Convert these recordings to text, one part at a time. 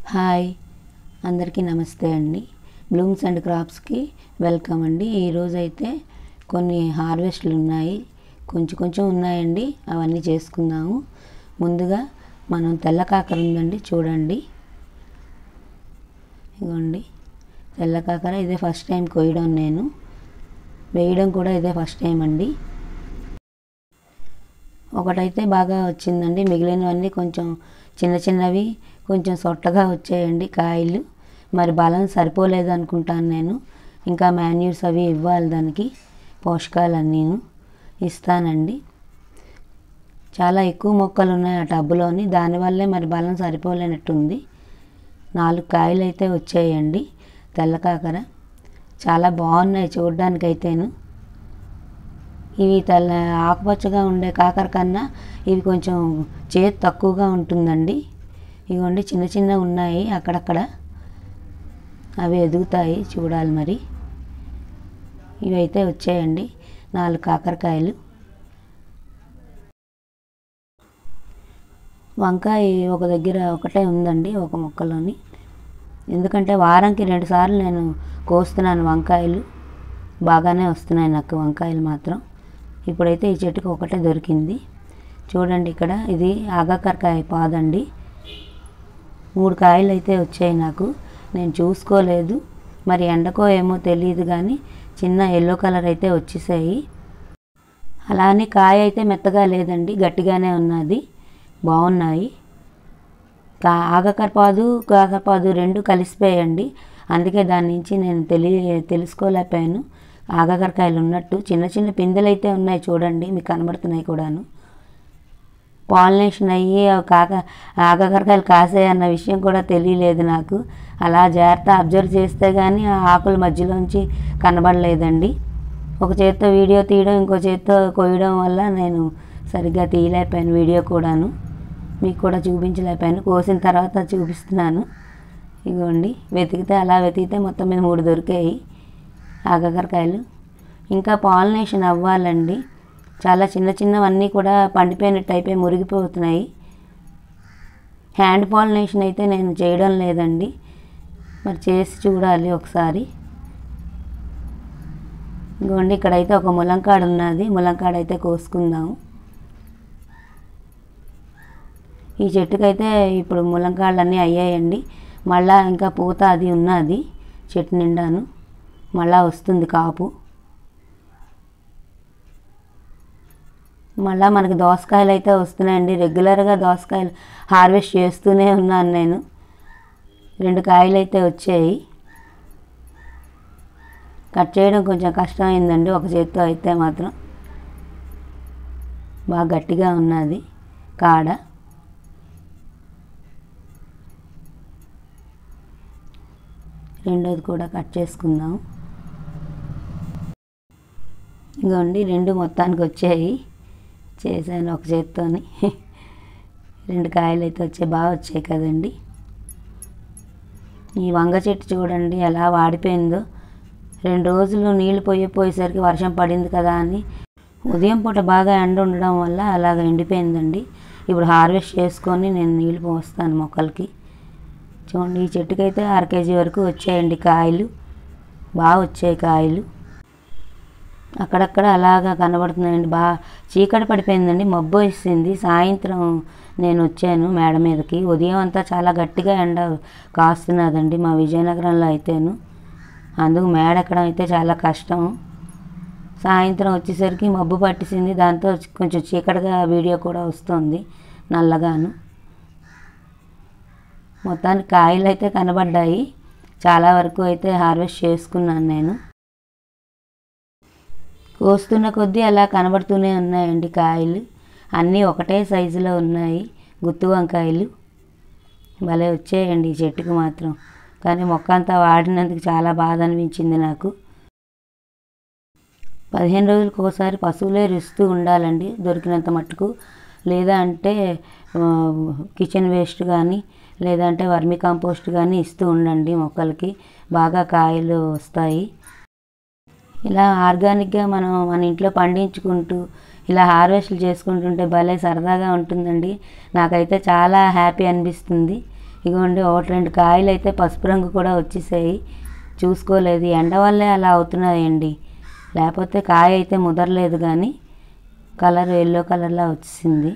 hi అందరికీ నమస్తే అండి బ్లూమ్స్ అండ్ క్రాప్స్కి వెల్కమ్ అండి ఈరోజు అయితే కొన్ని హార్వెస్ట్లు ఉన్నాయి కొంచెం కొంచెం ఉన్నాయండి అవన్నీ చేసుకుందాము ముందుగా మనం తెల్ల కాకర ఉందండి చూడండి ఇగోండి తెల్ల కాకర ఇదే ఫస్ట్ టైం కొయ్యడం నేను వేయడం కూడా ఇదే ఫస్ట్ టైం అండి ఒకటైతే బాగా వచ్చిందండి మిగిలినవన్నీ కొంచెం చిన్న చిన్నవి కొంచెం సొట్టగా వచ్చాయండి కాయలు మరి బలం సరిపోలేదు అనుకుంటాను నేను ఇంకా మాన్యూర్స్ అవి ఇవ్వాలి దానికి పోషకాలన్నీను ఇస్తానండి చాలా ఎక్కువ మొక్కలు ఉన్నాయి ఆ టబ్బులోని దానివల్లే మరి బలం సరిపోలేనట్టుంది నాలుగు కాయలు అయితే వచ్చాయండి తెల్ల కాకర చాలా బాగున్నాయి చూడడానికైతేను ఇవి తెల్ల ఆకుపచ్చగా ఉండే కాకర కన్నా ఇవి కొంచెం చేతి తక్కువగా ఉంటుందండి ఇవ్వండి చిన్న చిన్న ఉన్నాయి అక్కడక్కడ అవి ఎదుగుతాయి చూడాలి మరి ఇవైతే వచ్చాయండి నాలుగు కాకరకాయలు వంకాయ ఒక దగ్గర ఒకటే ఉందండి ఒక మొక్కలోని ఎందుకంటే వారానికి రెండు సార్లు నేను కోస్తున్నాను వంకాయలు బాగానే వస్తున్నాయి నాకు వంకాయలు మాత్రం ఇప్పుడైతే ఈ చెట్టుకు ఒకటే దొరికింది చూడండి ఇక్కడ ఇది ఆగాకరకాయ పాదండి మూడు కాయలు అయితే వచ్చాయి నాకు నేను చూసుకోలేదు మరి ఎండకో ఏమో తెలియదు కానీ చిన్న ఎల్లో కలర్ అయితే వచ్చేసాయి అలానే కాయ అయితే మెత్తగా లేదండి గట్టిగానే ఉన్నది బాగున్నాయి కా ఆగకరపాదు కాకరపాదు రెండు కలిసిపోయాయండి అందుకే దాని నుంచి నేను తెలియ తెలుసుకోలేకపోయాను ఆగకరకాయలు ఉన్నట్టు చిన్న చిన్న పిందెలు అయితే ఉన్నాయి చూడండి మీకు కనబడుతున్నాయి కూడాను పాలినేషన్ అయ్యి అవి కాక ఆగకరకాయలు కాసాయి అన్న విషయం కూడా తెలియలేదు నాకు అలా జాగ్రత్త అబ్జర్వ్ చేస్తే కానీ ఆ ఆకుల మధ్యలోంచి కనబడలేదండి ఒక చేత్తో వీడియో తీయడం ఇంకో చేత్తో కొయ్యడం వల్ల నేను సరిగ్గా తీయలేకపోయాను వీడియో కూడాను మీకు కూడా చూపించలేకపోయాను కోసిన తర్వాత చూపిస్తున్నాను ఇగోండి వెతికితే అలా వెతికితే మొత్తం మీద మూడు దొరికాయి ఆగకరకాయలు ఇంకా పాలినేషన్ అవ్వాలండి చాలా చిన్న చిన్నవన్నీ కూడా పండిపోయినట్టు అయిపోయి మురిగిపోతున్నాయి హ్యాండ్ పాలినేషన్ అయితే నేను చేయడం లేదండి మరి చేసి చూడాలి ఒకసారి ఇంకోండి ఇక్కడైతే ఒక ములంకాడ ఉన్నది ములంకాడ అయితే కోసుకుందాము ఈ చెట్టుకైతే ఇప్పుడు ములంకాళ్ళన్నీ అయ్యాయండి మళ్ళా ఇంకా పూత అది ఉన్నది చెట్టు నిండాను మళ్ళా వస్తుంది కాపు మళ్ళా మనకి దోసకాయలు అయితే వస్తున్నాయండి రెగ్యులర్గా దోసకాయలు హార్వెస్ట్ చేస్తూనే ఉన్నాను నేను రెండు కాయలు అయితే వచ్చాయి కట్ చేయడం కొంచెం కష్టమైందండి ఒక చేత్తో అయితే మాత్రం బాగా గట్టిగా ఉన్నది కాడ రెండోది కూడా కట్ చేసుకుందాం ఇదిగోండి రెండు మొత్తానికి వచ్చాయి చేశాను ఒక చేత్తోని రెండు కాయలు అయితే వచ్చాయి బాగా వచ్చాయి కదండి ఈ వంగ చెట్టు చూడండి ఎలా వాడిపోయిందో రెండు రోజులు నీళ్లు పోయి పోయేసరికి వర్షం పడింది కదా అని ఉదయం పూట బాగా ఎండ ఉండడం వల్ల అలాగ ఎండిపోయిందండి ఇప్పుడు హార్వెస్ట్ చేసుకొని నేను నీళ్ళు పోస్తాను మొక్కలకి చూడండి ఈ చెట్టుకైతే అర కేజీ వరకు వచ్చాయండి కాయలు బాగా వచ్చాయి కాయలు అక్కడక్కడ అలాగా కనబడుతున్నాయండి బాగా చీకటి పడిపోయిందండి మబ్బు వేసింది సాయంత్రం నేను వచ్చాను మేడ మీదకి ఉదయం అంతా చాలా గట్టిగా ఎండ కాస్తున్నదండి మా విజయనగరంలో అయితేను అందుకు మేడ ఎక్కడం అయితే చాలా కష్టం సాయంత్రం వచ్చేసరికి మబ్బు పట్టేసింది దాంతో కొంచెం చీకటిగా వీడియో కూడా వస్తుంది నల్లగాను మొత్తానికి కాయలు అయితే కనబడ్డాయి చాలా వరకు అయితే హార్వెస్ట్ చేసుకున్నాను నేను కోస్తున్న కొద్దీ అలా కనబడుతూనే ఉన్నాయండి కాయలు అన్నీ ఒకటే సైజులో ఉన్నాయి గుత్తు వంకాయలు భలే వచ్చాయండి ఈ చెట్టుకు మాత్రం కానీ మొక్క అంతా వాడినందుకు చాలా బాధ అనిపించింది నాకు పదిహేను రోజులకు ఒకసారి పశువులే రుస్తూ ఉండాలండి దొరికినంత మట్టుకు లేదా అంటే కిచెన్ వేస్ట్ కానీ లేదంటే వర్మి కాంపోస్ట్ కానీ ఇస్తూ ఉండండి మొక్కలకి బాగా కాయలు వస్తాయి ఇలా ఆర్గానిక్గా మనం మన ఇంట్లో పండించుకుంటూ ఇలా హార్వెస్ట్లు చేసుకుంటుంటే భలే సరదాగా ఉంటుందండి నాకైతే చాలా హ్యాపీ అనిపిస్తుంది ఇగోండి ఒకటి రెండు కాయలు అయితే పసుపు రంగు కూడా వచ్చేసాయి చూసుకోలేదు ఎండ వల్లే అలా అవుతున్నాయండి లేకపోతే కాయ అయితే ముదరలేదు కానీ కలర్ ఎల్లో కలర్లా వచ్చేసింది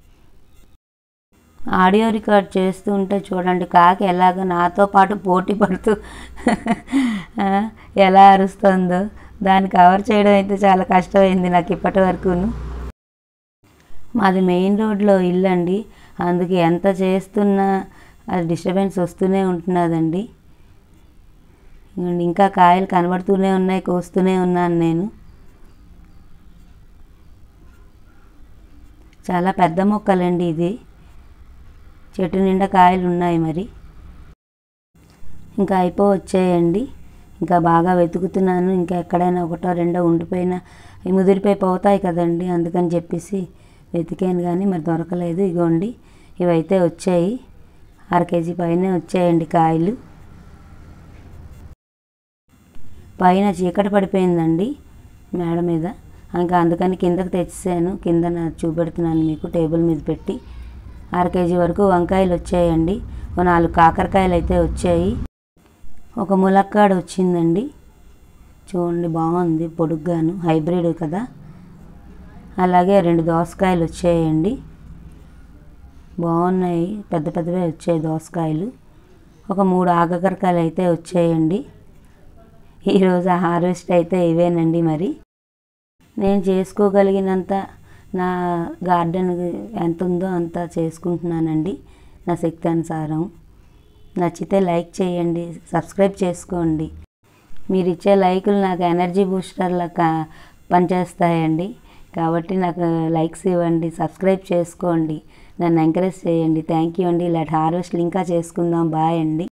ఆడియో రికార్డ్ చేస్తూ ఉంటే చూడండి కాకి ఎలాగ నాతో పాటు పోటీ పడుతూ ఆ, ఎలా అరుస్తుందో దాన్ని కవర్ చేయడం అయితే చాలా కష్టమైంది నాకు ఇప్పటి వరకును మాది మెయిన్ రోడ్లో ఇల్లు అండి అందుకే ఎంత చేస్తున్నా అది డిస్టర్బెన్స్ వస్తూనే ఉంటున్నదండి ఇదిగోండి, ఇంకా కాయలు కనబడుతూనే ఉన్నాయి కోస్తూనే ఉన్నాను నేను చాలా పెద్ద మొక్కలండి ఇది చెట్టు నిండా కాయలు ఉన్నాయి మరి ఇంకా అయిపో వచ్చాయండి ఇంకా బాగా వెతుకుతున్నాను ఇంకా ఎక్కడైనా ఒకటో రెండో ఉండిపోయినా ఈ ముదిరిపోయి పోతాయి కదండి అందుకని చెప్పేసి వెతికాను కానీ మరి దొరకలేదు ఇగోండి ఇవైతే వచ్చాయి అర కేజీ పైనే వచ్చాయండి కాయలు పైన చీకటి పడిపోయిందండి మేడ మీద ఇంకా అందుకని కిందకి తెచ్చేసాను కింద నా చూపెడుతున్నాను మీకు టేబుల్ మీద పెట్టి అర కేజీ వరకు వంకాయలు వచ్చాయండి ఓ నాలుగు కాకరకాయలు అయితే వచ్చాయి ఒక ములక్కాడ వచ్చిందండి చూడండి బాగుంది పొడుగ్గాను హైబ్రిడ్ కదా అలాగే రెండు దోసకాయలు వచ్చాయండి బాగున్నాయి పెద్ద పెద్దవే వచ్చాయి దోసకాయలు ఒక మూడు ఆగకరకాయలు అయితే వచ్చాయండి ఈరోజు హార్వెస్ట్ అయితే ఇవేనండి మరి నేను చేసుకోగలిగినంత నా గార్డెన్ ఎంత ఉందో అంత చేసుకుంటున్నానండి నా శక్తి అనుసారం నచ్చితే లైక్ చేయండి సబ్స్క్రైబ్ చేసుకోండి మీరు ఇచ్చే లైకులు నాకు ఎనర్జీ బూస్టర్లా కా పనిచేస్తాయండి కాబట్టి నాకు లైక్స్ ఇవ్వండి సబ్స్క్రైబ్ చేసుకోండి నన్ను ఎంకరేజ్ చేయండి థ్యాంక్ యూ అండి ఇలాంటి హార్వెస్ట్లు ఇంకా చేసుకుందాం బాయ్ అండి